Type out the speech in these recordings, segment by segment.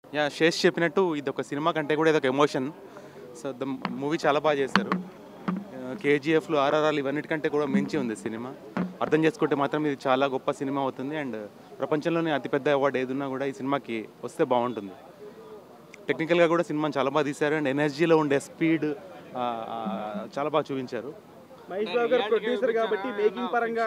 Yeah Sesh చెప్పినట్టు ఇది ఒక సినిమా కంటే కూడా ఇది ఒక ఎమోషన్ సో ద మూవీ చాలా బాగా చేశారు కేజీఎఫ్లు ఆర్ఆర్ఆర్లు ఇవన్నిటికంటే కూడా మించి ఉంది సినిమా అర్థం చేసుకుంటే మాత్రం ఇది చాలా గొప్ప సినిమా అవుతుంది అండ్ ప్రపంచంలోనే అతిపెద్ద అవార్డు ఏదున్నా కూడా ఈ సినిమాకి వస్తే బాగుంటుంది టెక్నికల్గా కూడా సినిమాని చాలా బాగా తీశారు అండ్ ఎనర్జీలో ఉండే స్పీడ్ చాలా బాగా చూపించారు మహేష్ బాబు గారు ప్రొడ్యూసర్ కాబట్టి మేకింగ్ పరంగా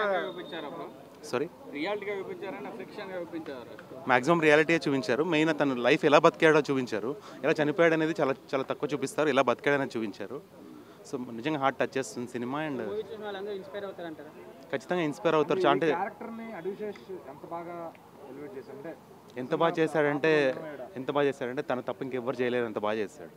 సారీ రియాలిటీగా చూపించారా ఫిక్షన్గా చూపించారా మాక్సిమం రియాలిటీ చూపించారు మెయిన్ తను లైఫ్ ఎలా బతికాడో చూపించారు ఎలా చనిపోయాడు అనేది చాలా చాలా తక్కువ చూపిస్తారు ఎలా బతికాడనేది చూపించారు సో నిజంగా హార్ట్ టచ్ చేస్తుంది సినిమా అండ్ వాళ్ళందరూ ఇన్స్పైర్ అవుతారంటారా ఖచ్చితంగా ఇన్స్పైర్ అవుతారు చా- అంటే క్యారెక్టర్ని అడివిశేష్ ఎంత బాగా ఎలివేట్ చేశారు అంటే ఎంత బాగా చేశాడంటే ఎంత బాగా చేశాడంటే తను తప్ప ఇంకెవ్వరు చేయలేరు అంత బాగా చేశాడు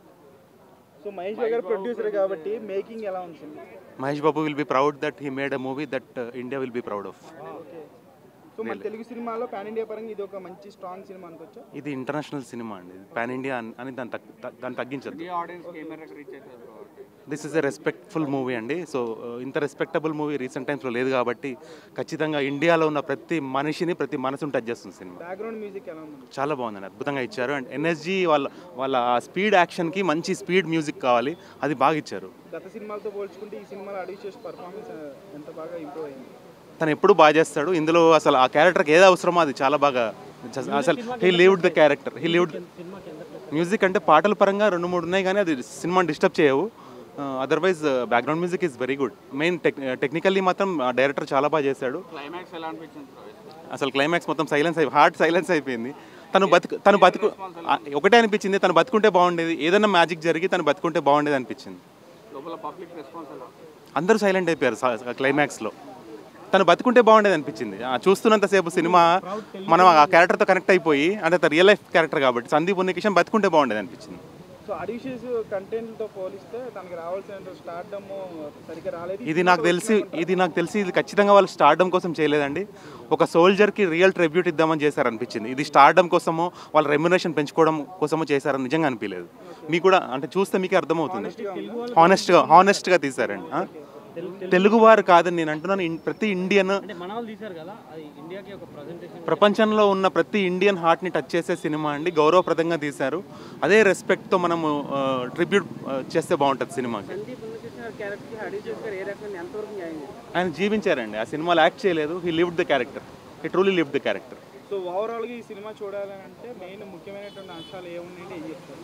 సో మహేష్ బాబు గారు ప్రొడ్యూసర్ కాబట్టి మేకింగ్ ఎలా ఉంది cinema Mahesh Babu will be proud that he made a movie that India will be proud of okay so మన తెలుగు సినిమాలో పాన్ ఇండియా పరంగా ఇది ఒక మంచి స్ట్రాంగ్ సినిమా అనుకోవచ్చా ఇది ఇంటర్నేషనల్ సినిమా అండి పాన్ ఇండియా అని- అని దాన్ని తగ్- త- దాన్ని తగ్గించదు ఈ ఆడియన్స్ కెమెరాకి రీచ్ అవుతుంది కాబట్టి this is a respectful movie అండి సో ఇంత రెస్పెక్టబుల్ మూవీ రీసెంట్ టైమ్స్లో లేదు కాబట్టి ఖచ్చితంగా ఇండియాలో ఉన్న ప్రతి మనిషిని ప్రతి మనసుని టచ్ చేస్తుంది సినిమా బ్యాక్గ్రౌండ్ మ్యూజిక్ ఎలా ఉంది చాలా బాగుందండి అద్భుతంగా ఇచ్చారు అండ్ ఎనర్జీ వాళ్ళ వాళ్ళ స్పీడ్ యాక్షన్కి మంచి స్పీడ్ మ్యూజిక్ కావాలి అది బాగా ఇచ్చారు గత సినిమాలతో పోల్చుకుంటే ఈ సినిమాలో అడిషియస్ పర్ఫార్మెన్స్ ఎంత బాగా ఇంప్రూవ్ అయింది తను ఎప్పుడు బాగా చేస్తాడు ఇందులో అసలు ఆ క్యారెక్టర్కి ఏది అవసరమో అది చాలా బాగా జస్- అసలు he lived the character he lived music అంటే పాటల పరంగా రెండు మూడు ఉన్నాయి కానీ అది సినిమాని డిస్టర్బ్ చేయవు otherwise background music is very good main tech technically మాత్రం డైరెక్టర్ చాలా బాగా చేశాడు క్లైమాక్స్ ఎలా అనిపించింది బ్రో? అసలు క్లైమాక్స్ మొత్తం సైలెన్స్ అయి హార్ట్ సైలెన్స్ అయిపోయింది తను బతుకు తను బతుకు ఆ, ఒకటే అనిపించింది తను బతుకుంటే బాగుండేది ఏదైనా మ్యాజిక్ జరిగి తను బతుకుంటే బాగుండేది అనిపించింది లోపల పబ్లిక్ రెస్పాన్స్ ఎలా అందరూ సైలెంట్ అయిపోయారు స- క్లైమాక్స్లో తను బతుకుంటే బాగుండేది అనిపించింది ఆ, చూస్తున్నంతసేపు సినిమా మనం ఆ క్యారెక్టర్తో కనెక్ట్ అయిపోయి అంటే రియల్ లైఫ్ క్యారెక్టర్ కాబట్టి సందీప్ ఉన్నకిషన్ బతుకుంటే బాగుండేది అనిపించింది సో అడిషియస్ కంటెంట్తో పోలిస్తే తనకి రావాల్సిన స్టార్డమ్ సరిగ్గా రాలేదు ఇది నాకు తెలిసి ఇది నాకు తెలిసి ఇది ఖచ్చితంగా వాళ్ళు స్టార్డమ్ కోసం చేయలేదండి ఒక సోల్జర్కి రియల్ ట్రిబ్యూట్ ఇద్దామని చేశారు అనిపించింది ఇది స్టార్డమ్ కోసమో వాళ్ళ రెమ్యునేషన్ పెంచుకోవడం కోసమో చేశారని నిజంగా అనిపించలేదు మీకు కూడా అంటే చూస్తే మీకే అర్థమవుతుంది హానెస్ట్గా హానెస్ట్గా తీశారండి ఆ? తెలుగు వారు కాదని నేను అంటున్నాను ఇన్- ప్రతి ఇండియన్ మన వాళ్ళు తీశారు కదా అది ఇండియాకి ఒక ప్రజెంటేషన్ ప్రపంచంలో ఉన్న ప్రతి ఇండియన్ హార్ట్ని టచ్ చేసే సినిమా అండి గౌరవప్రదంగా తీశారు అదే రెస్పెక్ట్తో మనము ట్రిబ్యూట్ చేస్తే బాగుంటుంది సినిమాకి సందీప్ ఉన్నకృష్ణ క్యారెక్టర్కి అడిషియస్ గారు ఏ రకంగా ఎంతవరకు న్యాయం చేశారు ఆయన జీవించారండి ఆ సినిమాలో యాక్ట్ చేయలేదు he lived the character he truly lived the character so ఓవరాల్గా ఈ సినిమా చూడాలని అంటే మెయిన్ ముఖ్యమైనటువంటి అంశాలు ఏమున్నాయంటే ఏం చెప్తారు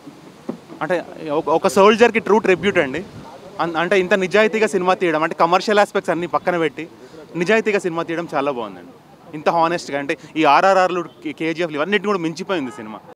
అంటే ఒక- ఒక సోల్జర్కి ట్రూ ట్రిబ్యూట్ అండి అన్- అంటే ఇంత నిజాయితీగా సినిమా తీయడం అంటే కమర్షియల్ ఆస్పెక్ట్స్ అన్ని పక్కన పెట్టి నిజాయితీగా సినిమా తీయడం చాలా బాగుందండి ఇంత హానెస్ట్గా అంటే ఈ ఆర్ఆర్ఆర్లు కేజీఎఫ్లు ఇవన్నిటిని కూడా మించిపోయింది సినిమా